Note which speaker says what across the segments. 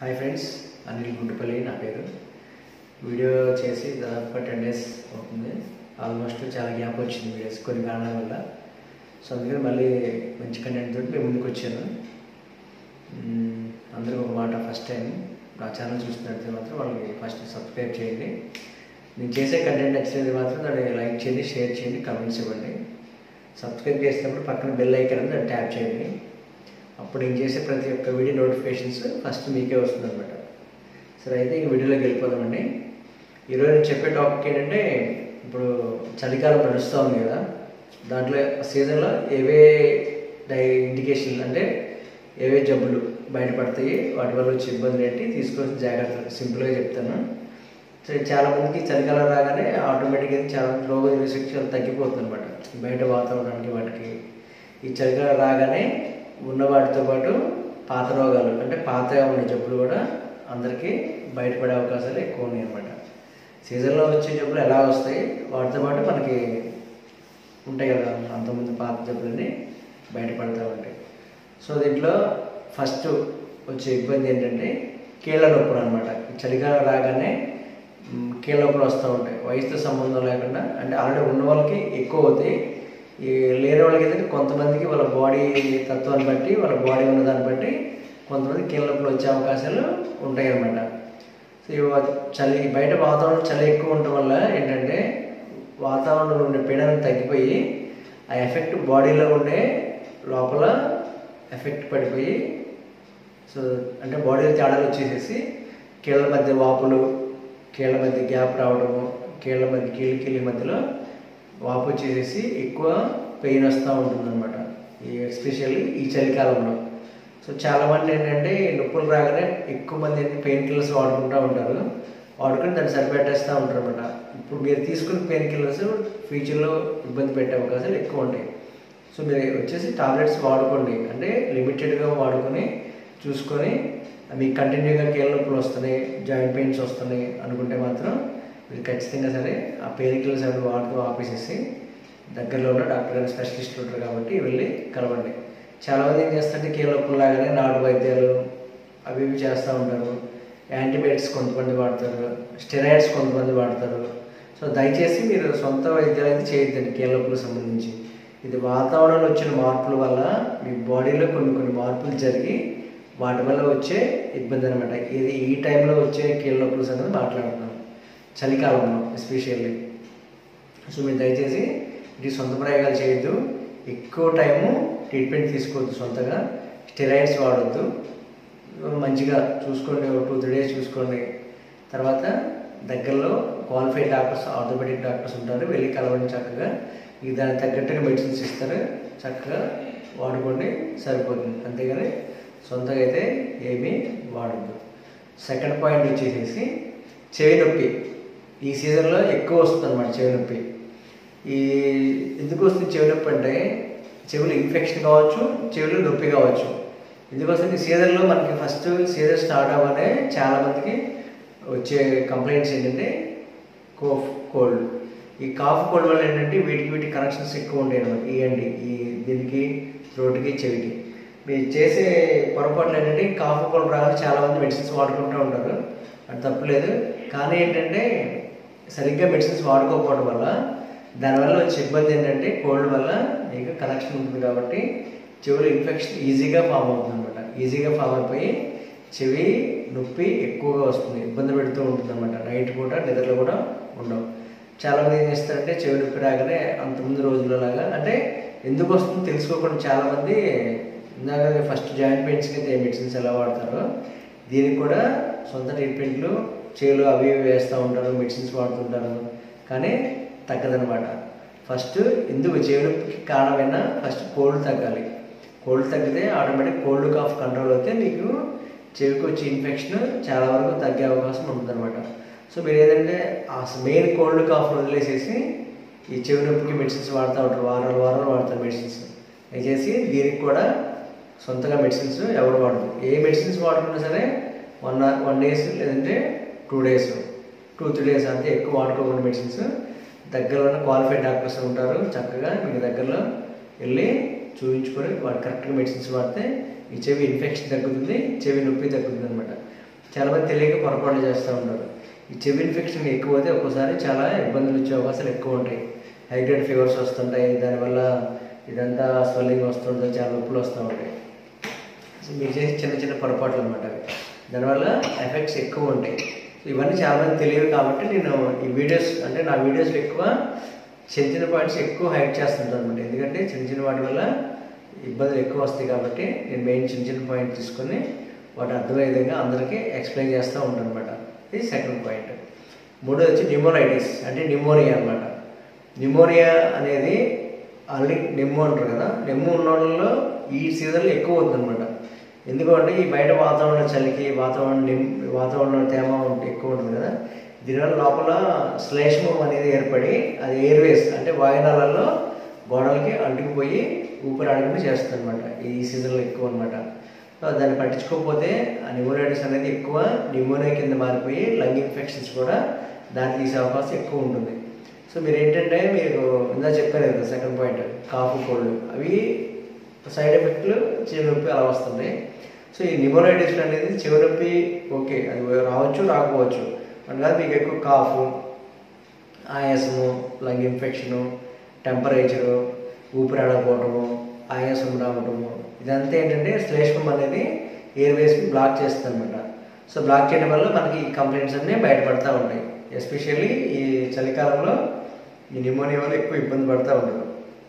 Speaker 1: hi friends Anil Guntupalli నా పేరు video చేసి దాదాపుగా టెన్ డేస్ అవుతుంది ఆల్మోస్ట్ చాలా గ్యాప్ వచ్చింది వీడియోస్ కొన్ని కారణాల వల్ల సో అందుకని మళ్ళీ మంచి కంటెంట్ తోటి మేము ముందుకు వచ్చాను మ్మ్, అందరికీ ఒక మాట ఫస్ట్ టైం నా ఛానల్ చూస్తున్నట్టు మాత్రం వాళ్ళకి ఫస్ట్ సబ్స్క్రైబ్ చేయండి నేను చేసే కంటెంట్ నచ్చినది మాత్రం దాన్ని లైక్ చేయండి షేర్ చేయండి కమెంట్స్ ఇవ్వండి సబ్స్క్రైబ్ చేసినప్పుడు పక్కన బెల్ ఐకన్ ఉంది దాన్ని ట్యాప్ చేయండి అప్పుడు నేను చేసే ప్రతి ఒక్క వీడియో నోటిఫికేషన్స్ ఫస్ట్ మీకే వస్తుంది అనమాట సరే అయితే ఈ వీడియోలోకి వెళ్ళిపోదామండి ఈరోజు నేను చెప్పే టాపిక్ ఏంటంటే ఇప్పుడు చలికాలం నడుస్తూ ఉంది కదా దాంట్లో సీజన్లో ఏవే డై ఇండికేషన్లు అంటే ఏవే జబ్బులు బయటపడతాయి వాటి వల్ల వచ్చే ఇబ్బందులు ఏంటి తీసుకోవాల్సిన జాగ్రత్తలు సింపుల్గా చెప్తాను సో చాలా మందికి చలికాలం రాగానే ఆటోమేటిక్గా చాలా రోగ నిరోధక తగ్గిపోతుంది అనమాట బయట వాతావరణానికి వాటికి ఈ చలికాలం రాగానే ఉన్న వాటితో పాటు పాత రోగాలు అంటే పాతగా ఉన్న జబ్బులు కూడా అందరికీ బయటపడే అవకాశాలు ఎక్కువ ఉన్నాయి అనమాట సీజన్లో వచ్చే జబ్బులు ఎలా వస్తాయి వాటితో పాటు మనకి ఉంటాయి కదా అంతకుముందు పాత జబ్బులన్నీ బయటపడతా ఉంటాయి సో దీంట్లో ఫస్ట్ వచ్చే ఇబ్బంది ఏంటంటే కీళ్ళ నొప్పులు అనమాట చలికాలం రాగానే మ్, కీళ్ళ నొప్పులు వస్తూ ఉంటాయి వయసుతో సంబంధం లేకుండా అంటే ఆల్రెడీ ఉన్న వాళ్ళకి ఎక్కువ అవుతాయి ఈ లేని వాళ్ళకి ఏంటంటే కొంతమందికి వాళ్ళ బాడీ తత్వాన్ని బట్టి వాళ్ళ బాడీ ఉన్న దాన్ని బట్టి కొంతమంది కీళ్ళ నొప్పులు వచ్చే అవకాశాలు ఉంటాయి అన్నమాట సో ఈ వా- చలి బయట వాతావరణం చలి ఎక్కువ ఉండటం వల్ల ఏంటంటే వాతావరణంలో ఉండే పీడనం తగ్గిపోయి ఆ ఎఫెక్ట్ బాడీలో ఉండే లోపల ఎఫెక్ట్ పడిపోయి సో అంటే బాడీలో తేడాలు వచ్చేసేసి కీళ్ళ మధ్య వాపులు కీళ్ళ మధ్య గ్యాప్ రావడము కీళ్ళ మధ్య కీళ్ళ కీళ్ళ మధ్యలో వాపు వచ్చేసేసి ఎక్కువ పెయిన్ వస్తూ ఉంటుందన్నమాట ఈ ఎస్పెషల్లీ ఈ చలికాలంలో సో చాలామంది ఏంటంటే ఈ నొప్పులు రాగానే ఎక్కువ మంది ఏంటి పెయిన్ కిల్లర్స్ వాడుకుంటూ ఉంటారు వాడుకొని దాన్ని సరిపెట్టేస్తూ ఉంటారు అనమాట ఇప్పుడు మీరు తీసుకున్న పెయిన్ కిల్లర్స్ ఫ్యూచర్లో ఇబ్బంది పెట్టే అవకాశాలు ఎక్కువ ఉంటాయి సో మీరు వచ్చేసి టాబ్లెట్స్ వాడుకోండి అంటే లిమిటెడ్గా వాడుకొని చూసుకొని మీకు కంటిన్యూగా కీళ్ళ నొప్పులు వస్తున్నాయి జాయింట్ పెయిన్స్ వస్తున్నాయి అనుకుంటే మాత్రం మీరు ఖచ్చితంగా సరే ఆ పెయిన్ కిల్లర్స్ అవి వాడుతూ ఆపేసేసి దగ్గరలో ఉన్న డాక్టర్ గారు స్పెషలిస్ట్ ఉంటారు కాబట్టి వెళ్ళి కలవండి చాలామంది ఏం చేస్తుంటే కీళ్ళ నొప్పులు లాగానే నాడు వైద్యాలు అవి ఇవి చేస్తూ ఉంటారు యాంటీబయాటిక్స్ కొంతమంది వాడతారు స్టెరాయిడ్స్ కొంతమంది వాడతారు సో దయచేసి మీరు సొంత వైద్యాలు అయితే చేయొద్దండి కీళ్ళ నొప్పులకు సంబంధించి ఇది వాతావరణంలో వచ్చిన మార్పుల వల్ల మీ బాడీలో కొన్ని కొన్ని మార్పులు జరిగి వాటి వల్ల వచ్చే ఇబ్బంది అనమాట ఇది ఈ టైంలో వచ్చే కీళ్ళ నొప్పులు సంగతి మాట్లాడుతున్నాం చలికాలంలో ఎస్పెషల్లీ సో మీరు దయచేసి ఇది సొంత ప్రయోగాలు చేయొద్దు ఎక్కువ టైము ట్రీట్మెంట్ తీసుకోవద్దు సొంతగా స్టెరాయిడ్స్ వాడొద్దు మంచిగా చూసుకోండి ఒక టూ త్రీ డేస్ చూసుకోండి తర్వాత దగ్గరలో క్వాలిఫైడ్ డాక్టర్స్ ఆర్థోపెడిక్ డాక్టర్స్ ఉంటారు వెళ్ళి కలవండి చక్కగా ఇక దానికి తగ్గట్టుగా మెడిసిన్స్ ఇస్తారు చక్కగా వాడుకోండి సరిపోతుంది అంతేగాని సొంతగా అయితే ఏమీ వాడద్దు సెకండ్ పాయింట్ వచ్చేసేసి చెవి నొప్పి ఈ సీజన్లో ఎక్కువ వస్తుంది అనమాట చెవి నొప్పి ఈ ఎందుకు వస్తుంది చెవి నొప్పి అంటే చెవులు ఇన్ఫెక్షన్ కావచ్చు చెవులు నొప్పి కావచ్చు ఎందుకు వస్తుంది ఈ సీజన్లో మనకి ఫస్ట్ సీజన్ స్టార్ట్ అవ్వగానే చాలామందికి వచ్చే కంప్లైంట్స్ ఏంటంటే కోఫ్ కోల్డ్ ఈ కాఫ్ కోల్డ్ వల్ల ఏంటంటే వీటికి వీటికి కనెక్షన్స్ ఎక్కువ ఉంటాయి అనమాట ఇవ్వండి ఈ దీనికి థ్రోట్కి చెవికి మీరు చేసే పొరపాట్లు ఏంటంటే కాఫ్ కోల్డ్ రాగానే చాలామంది మెడిసిన్స్ వాడుకుంటూ ఉంటారు అది తప్పులేదు కానీ ఏంటంటే సరిగ్గా మెడిసిన్స్ వాడుకోకపోవడం వల్ల దానివల్ల వచ్చే ఇబ్బంది ఏంటంటే కోల్డ్ వల్ల మీకు కనెక్షన్ ఉంటుంది కాబట్టి చెవులు ఇన్ఫెక్షన్ ఈజీగా ఫామ్ అవుతుంది అనమాట ఈజీగా ఫామ్ అయిపోయి చెవి నొప్పి ఎక్కువగా వస్తుంది ఇబ్బంది పెడుతూ ఉంటుంది అనమాట నైట్ పూట నిద్రలో కూడా ఉండవు చాలామంది ఏం చేస్తారంటే చెవి నొప్పి రాగానే అంతకుముందు రోజుల్లో లాగా అంటే ఎందుకు వస్తుందో తెలుసుకోకుండా చాలామంది ఇందాక ఫస్ట్ జాయింట్ పెయిన్స్కి అయితే మెడిసిన్స్ ఎలా వాడతారో దీనికి కూడా సొంత ట్రీట్మెంట్లు చేలు అవి ఇవి వేస్తూ ఉంటారు మెడిసిన్స్ వాడుతుంటారు కానీ తగ్గదనమాట ఫస్ట్ ఎందుకు చెవి నొప్పికి కారణమైన ఫస్ట్ కోల్డ్ తగ్గాలి కోల్డ్ తగ్గితే ఆటోమేటిక్ కోల్డ్ కాఫ్ కంట్రోల్ అయితే మీకు చెవికి వచ్చే ఇన్ఫెక్షన్ చాలా వరకు తగ్గే అవకాశం ఉంటుందన్నమాట సో మీరు ఏదంటే ఆ మెయిన్ కోల్డ్ కాఫ్ వదిలేసేసి ఈ చెవి నొప్పికి మెడిసిన్స్ వాడుతూ ఉంటారు వారాలు వారాలు వాడతారు మెడిసిన్స్ దయచేసి దీనికి కూడా సొంతగా మెడిసిన్స్ ఎవరు వాడరు ఏ మెడిసిన్స్ వాడుకున్నా సరే వన్ వన్ డేస్ లేదంటే two days two three days అంతే ఎక్కువ వాడుకోకుండా మెడిసిన్స్ దగ్గరలో ఉన్న క్వాలిఫైడ్ డాక్టర్స్ ఉంటారు చక్కగా మీకు దగ్గరలో వెళ్ళి చూపించుకొని వాడు కరెక్ట్గా మెడిసిన్స్ వాడితే ఈ చెవి ఇన్ఫెక్షన్ తగ్గుతుంది చెవి నొప్పి తగ్గుతుంది అనమాట చాలామంది తెలియక పొరపాట్లు చేస్తూ ఉంటారు ఈ చెవి ఇన్ఫెక్షన్ ఎక్కువ అయితే ఒక్కోసారి చాలా ఇబ్బందులు వచ్చే అవకాశాలు ఎక్కువ ఉంటాయి హైగ్రేడ్ ఫీవర్స్ వస్తుంటాయి దానివల్ల ఇదంతా స్వెల్లింగ్ వస్తుంటుంది చాలా నొప్పులు వస్తూ ఉంటాయి సో మీరు చేసే చిన్న చిన్న పొరపాట్లు అనమాట అవి దానివల్ల ఎఫెక్ట్స్ ఎక్కువ ఉంటాయి సో ఇవన్నీ చాలామంది తెలియదు కాబట్టి నేను ఈ వీడియోస్ అంటే నా వీడియోస్లో ఎక్కువ చిన్న చిన్న పాయింట్స్ ఎక్కువ హైడ్ చేస్తుంటాను అనమాట ఎందుకంటే చిన్న చిన్న వాటి వల్ల ఇబ్బందులు ఎక్కువ వస్తాయి కాబట్టి నేను మెయిన్ చిన్న చిన్న పాయింట్ తీసుకొని వాటి అర్థమయ్యే విధంగా అందరికీ ఎక్స్ప్లెయిన్ చేస్తూ ఉంటాను అనమాట ఇది సెకండ్ పాయింట్ మూడోది వచ్చి న్యూమోరైటిస్ అంటే న్యూమోనియా అనమాట న్యూమోనియా అనేది ఆల్రెడీ నెమ్ము అంటారు కదా నెమ్ము ఉన్న వాళ్ళలో ఈ సీజన్లో ఎక్కువ అవుతుంది అనమాట ఎందుకంటే ఈ బయట వాతావరణ చలికి వాతావరణం నిమ్ వాతావరణం తేమ ఉంటే ఎక్కువ ఉంటుంది కదా దీనివల్ల లోపల శ్లేష్మం అనేది ఏర్పడి అది ఎయిర్వేస్ అంటే వాయునాళాల్లో గోడలకి అంటుకుపోయి ఊపిరి ఆడకుండా చేస్తుంది అనమాట ఈ సీజన్లో ఎక్కువ అనమాట సో దాన్ని పట్టించుకోకపోతే ఆ న్యూమోనైటిస్ అనేది ఎక్కువ న్యూమోనియా కింద మారిపోయి లంగ్ ఇన్ఫెక్షన్స్ కూడా దాన్ని తీసే అవకాశం ఎక్కువ ఉంటుంది సో మీరు ఏంటంటే మీరు ఇందా చెప్పారు కదా సెకండ్ పాయింట్ కాఫ్ కోల్డ్ అవి సైడ్ ఎఫెక్ట్లు చెవి నొప్పి అలా వస్తుంది సో ఈ న్యూమోనైటిస్ అనేది చెవి నొప్పి ఓకే అది రావచ్చు రాకపోవచ్చు అనగా మీకు ఎక్కువ కాఫ్ ఆయాసము లంగ్ ఇన్ఫెక్షను టెంపరేచరు ఊపిరాడకపోవటము ఆయాసం రావటము ఇదంతా ఏంటంటే శ్లేష్మం అనేది ఎయిర్వేస్ని బ్లాక్ చేస్తుంది అనమాట సో బ్లాక్ చేయడం వల్ల మనకి ఈ కంప్లైంట్స్ అన్నీ బయటపడతా ఉంటాయి ఎస్పెషల్లీ ఈ చలికాలంలో ఈ న్యూమోనియా వల్ల ఎక్కువ ఇబ్బంది పడుతూ ఉంటారు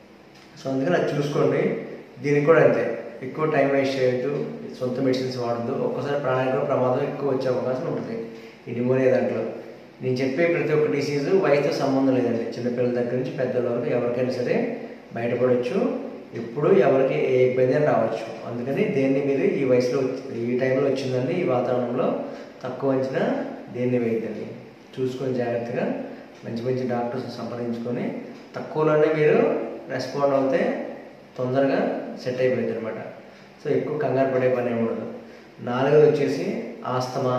Speaker 1: సో అందుకని అది చూసుకోండి దీనికి కూడా అంతే ఎక్కువ టైం వేస్ట్ చేయొద్దు సొంత మెడిసిన్స్ వాడద్దు ఒక్కసారి ప్రాణానికి కూడా ప్రమాదం ఎక్కువ వచ్చే అవకాశం ఉంటుంది ఈ న్యూమోనియా దాంట్లో నేను చెప్పే ప్రతి ఒక్క డిసీజు వయసుతో సంబంధం లేదండి చిన్నపిల్లల దగ్గర నుంచి పెద్దల వరకు ఎవరికైనా సరే బయటపడవచ్చు ఎప్పుడు ఎవరికి ఏ ఇబ్బంది అయినా రావచ్చు అందుకని దేన్ని మీరు ఈ వయసులో వచ్చి- ఈ టైంలో వచ్చిందండి ఈ వాతావరణంలో తక్కువ అంచనా దేన్ని వేయద్దండి చూసుకొని జాగ్రత్తగా మంచి మంచి డాక్టర్స్ సంప్రదించుకొని తక్కువలోనే మీరు రెస్పాండ్ అవుతే తొందరగా సెట్ అయిపోయింది అనమాట సో ఎక్కువ కంగారు పడే పని ఏమి ఉండదు నాలుగోది వచ్చేసి ఆస్తమా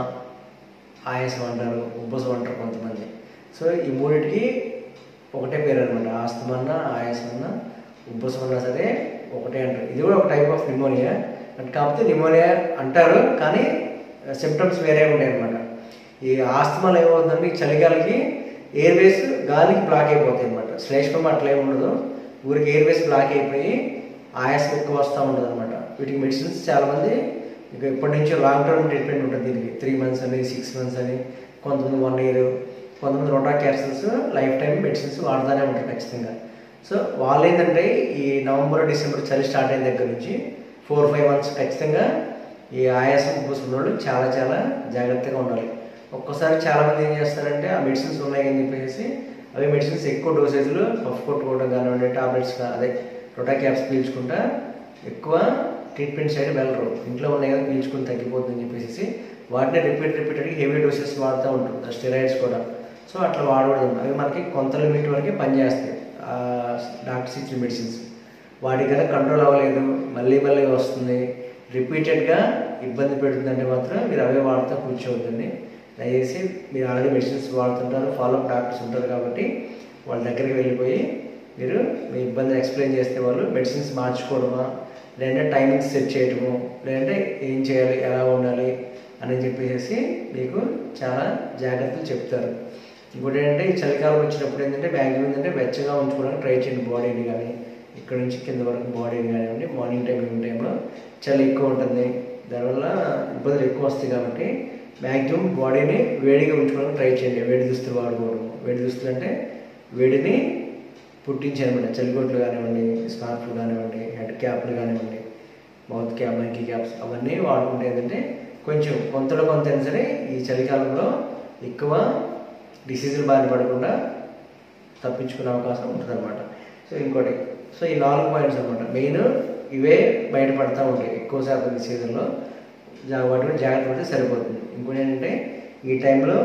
Speaker 1: ఆయాసం అంటారు ఉబ్బసం అంటారు కొంతమంది సో ఈ మూడింటికి ఒకటే పేరు అనమాట ఆస్తమా అన్న ఆయాసం అన్న ఉబ్బసం అన్నా సరే ఒకటే అంటారు ఇది కూడా ఒక టైప్ ఆఫ్ నిమోనియా అంటే కాకపోతే నిమోనియా అంటారు కానీ సిమ్టమ్స్ వేరే ఉంటాయి అనమాట ఈ ఆస్తమాలు ఏమవుతుందంటే ఈ చలిగాలికి ఎయిర్వేస్ గాలికి బ్లాక్ అయిపోతాయి అనమాట శ్లేష్మం అట్లా ఏమి ఉండదు ఊరికి ఎయిర్వేస్ బ్లాక్ అయిపోయి ఆయాసం ఎక్కువ వస్తూ ఉంటుంది అనమాట వీటికి మెడిసిన్స్ చాలామంది ఇక ఇప్పటి నుంచో లాంగ్ టర్మ్ ట్రీట్మెంట్ ఉంటుంది దీనికి త్రీ మంత్స్ అని సిక్స్ మంత్స్ అని కొంతమంది వన్ ఇయర్ కొంతమంది రోటా క్యాప్సిల్స్ లైఫ్ టైం మెడిసిన్స్ వాడుతూనే ఉంటారు ఖచ్చితంగా సో వాళ్ళు ఏంటంటే ఈ నవంబర్ డిసెంబర్ చలి స్టార్ట్ అయిన దగ్గర నుంచి ఫోర్ ఫైవ్ మంత్స్ ఖచ్చితంగా ఈ ఆయాసం ఉబ్బసం వాళ్ళు చాలా చాలా జాగ్రత్తగా ఉండాలి ఒక్కసారి చాలామంది ఏం చేస్తారంటే ఆ మెడిసిన్స్ ఉన్నాయి అని చెప్పేసి అవి మెడిసిన్స్ ఎక్కువ డోసేజ్లు పఫ్ కొట్టుకోవడం కానివ్వండి టాబ్లెట్స్ అదే రొటా క్యాప్స్ పీల్చుకుంటా ఎక్కువ ట్రీట్మెంట్ సైడ్ వెళ్ళరు ఇంట్లో ఉన్నాయి కదా పీల్చుకుని తగ్గిపోతుందని చెప్పేసి వాటిని రిపీట్ రిపీటెడ్గా హెవీ డోసెస్ వాడుతూ ఉంటారు స్టెరాయిడ్స్ కూడా సో అట్లా వాడకూడదు అవి మనకి కొంత లిమిట్ వరకే పనిచేస్తాయి డాక్టర్స్ ఇచ్చిన మెడిసిన్స్ వాటి కనుక కంట్రోల్ అవ్వలేదు మళ్ళీ మళ్ళీ వస్తుంది రిపీటెడ్గా ఇబ్బంది పెడుతుందంటే మాత్రం మీరు అవే వాడుతూ కూర్చోవద్దండి దయచేసి మీరు ఆల్రెడీ మెడిసిన్స్ వాడుతుంటారు ఫాలోఅప్ డాక్టర్స్ ఉంటారు కాబట్టి వాళ్ళ దగ్గరికి వెళ్ళిపోయి మీరు మీ ఇబ్బందిని ఎక్స్ప్లెయిన్ చేస్తే వాళ్ళు మెడిసిన్స్ మార్చుకోవడమా లేదంటే టైమింగ్స్ సెట్ చేయడము లేదంటే ఏం చేయాలి ఎలా ఉండాలి అని చెప్పేసి మీకు చాలా జాగ్రత్తలు చెప్తారు ఇంకోటి ఏంటంటే ఈ చలికాలం వచ్చినప్పుడు ఏంటంటే మ్యాక్సిమం ఏంటంటే వెచ్చగా ఉంచుకోవడానికి ట్రై చేయండి బాడీని కానీ ఇక్కడ నుంచి కింద వరకు బాడీని కానివ్వండి మార్నింగ్ టైం ఈవినింగ్ టైంలో చలి ఎక్కువ ఉంటుంది దానివల్ల ఇబ్బందులు ఎక్కువ వస్తాయి కాబట్టి మ్యాక్సిమం బాడీని వేడిగా ఉంచుకోవడానికి ట్రై చేయండి వేడి దుస్తులు వాడుకోవడం వేడి దుస్తులు అంటే వేడిని పుట్టించనమాట చలిగొట్లు కానివ్వండి స్కార్ఫ్లు కానివ్వండి హెడ్ క్యాప్లు కానివ్వండి మౌత్ క్యాప్ మైకి క్యాప్స్ అవన్నీ వాడుకుంటే ఏంటంటే కొంచెం కొంతలో కొంత అయినా సరే ఈ చలికాలంలో ఎక్కువ డిసీజులు బారిన పడకుండా తప్పించుకునే అవకాశం ఉంటుందన్నమాట సో ఇంకోటి సో ఈ నాలుగు పాయింట్స్ అనమాట మెయిన్ ఇవే బయటపడతా ఉంటాయి ఎక్కువ శాతం ఈ సీజన్లో జా- వాటి మీద జాగ్రత్త పడితే సరిపోతుంది ఇంకోటి ఏంటంటే ఈ టైంలో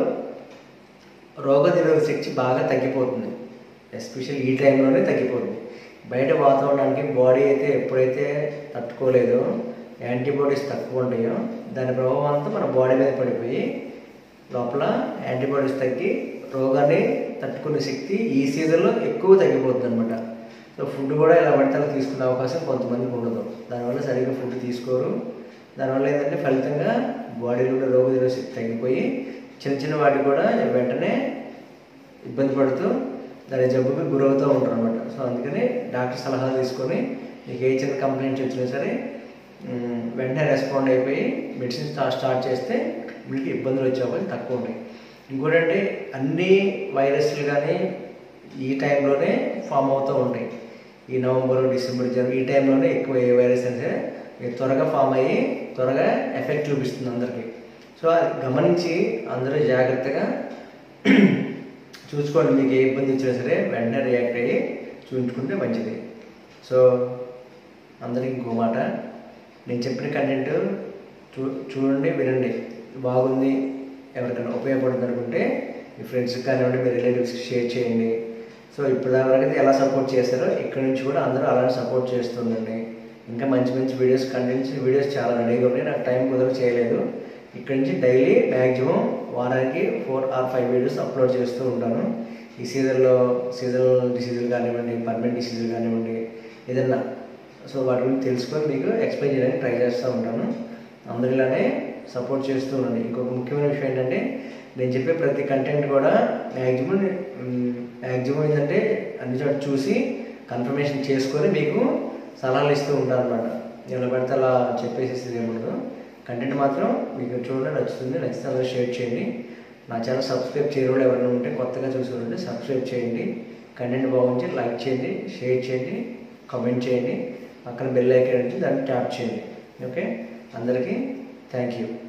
Speaker 1: రోగనిరోధక శక్తి బాగా తగ్గిపోతుంది ఎస్పెషల్ ఈ టైంలోనే తగ్గిపోతుంది బయట వాతావరణానికి బాడీ అయితే ఎప్పుడైతే తట్టుకోలేదో యాంటీబాడీస్ తక్కువ ఉంటాయో దాని ప్రభావం అంతా మన బాడీ మీద పడిపోయి లోపల యాంటీబాడీస్ తగ్గి రోగాన్ని తట్టుకునే శక్తి ఈ సీజన్లో ఎక్కువ తగ్గిపోతుంది అనమాట సో ఫుడ్ కూడా ఇలా పడితే అలా తీసుకునే అవకాశం కొంతమందికి ఉండదు దానివల్ల సరిగ్గా ఫుడ్ తీసుకోరు దానివల్ల ఏంటంటే ఫలితంగా బాడీలో ఉన్న రోగ శక్తి తగ్గిపోయి చిన్న చిన్న వాటికి కూడా వెంటనే ఇబ్బంది పడుతూ దాని జబ్బుకి గురవుతూ ఉంటారు అనమాట సో అందుకని డాక్టర్ సలహాలు తీసుకొని మీకు ఏ చిన్న కంప్లైంట్స్ వచ్చినా సరే మ్, వెంటనే రెస్పాండ్ అయిపోయి మెడిసిన్ స్టార్ట్ స్టార్ట్ చేస్తే మీకు ఇబ్బందులు వచ్చే అవకాశం తక్కువ ఉంటాయి ఇంకోటంటే అన్ని వైరస్లు కానీ ఈ టైంలోనే ఫామ్ అవుతూ ఉంటాయి ఈ నవంబర్ డిసెంబర్ జనవరి ఈ టైంలోనే ఎక్కువ ఏ వైరస్ అయినా సరే ఇది త్వరగా ఫామ్ అయ్యి త్వరగా ఎఫెక్ట్ చూపిస్తుంది అందరికీ సో అది గమనించి అందరూ జాగ్రత్తగా చూసుకోండి మీకు ఏ ఇబ్బంది వచ్చినా సరే వెంటనే రియాక్ట్ అయ్యి చూపించుకుంటే మంచిది సో అందరికి ఇంకో మాట నేను చెప్పిన కంటెంట్ చూ చూడండి వినండి బాగుంది ఎవరికైనా ఉపయోగపడుతుంది అనుకుంటే మీ ఫ్రెండ్స్కి కానివ్వండి మీ రిలేటివ్స్కి షేర్ చేయండి సో ఇప్పుడు దాకా అయితే ఎలా సపోర్ట్ చేస్తారో ఇక్కడ నుంచి కూడా అందరూ అలానే సపోర్ట్ చేస్తుండండి ఇంకా మంచి మంచి వీడియోస్ కంటెంట్స్ వీడియోస్ చాలా రెడీగా ఉన్నాయి నాకు టైం కుదర చేయలేదు ఇక్కడ నుంచి డైలీ మ్యాక్సిమం వారానికి four or five videos upload చేస్తూ ఉంటాను ఈ సీజన్లో సీజనల్ డిసీజులు కానివ్వండి పర్మనెంట్ డిసీజులు కానివ్వండి ఏదన్నా సో వాటి గురించి తెలుసుకొని మీకు ఎక్స్ప్లెయిన్ చేయడానికి ట్రై చేస్తూ ఉంటాను అందరిలానే సపోర్ట్ చేస్తూ ఉండండి ఇంకొక ముఖ్యమైన విషయం ఏంటంటే నేను చెప్పే ప్రతి కంటెంట్ కూడా మ్యాక్సిమం మ్యాక్సిమం ఏంటంటే అన్ని చోట చూసి కన్ఫర్మేషన్ చేసుకొని మీకు సలహాలు ఇస్తూ ఉంటాను అనమాట ఎలా పడితే అలా చెప్పేసేసి ఏముండదు కంటెంట్ మాత్రం మీకు చూడండి నచ్చుతుంది నచ్చితే అలా షేర్ చేయండి నా ఛానల్ సబ్స్క్రైబ్ చేయని వాళ్ళు ఎవరైనా ఉంటే కొత్తగా చూసి ఉంటే సబ్స్క్రైబ్ చేయండి కంటెంట్ బాగుంచి లైక్ చేయండి షేర్ చేయండి కామెంట్ చేయండి అక్కడ బెల్ ఐకాన్ నుంచి దాన్ని ట్యాప్ చేయండి ఓకే అందరికీ థ్యాంక్ యూ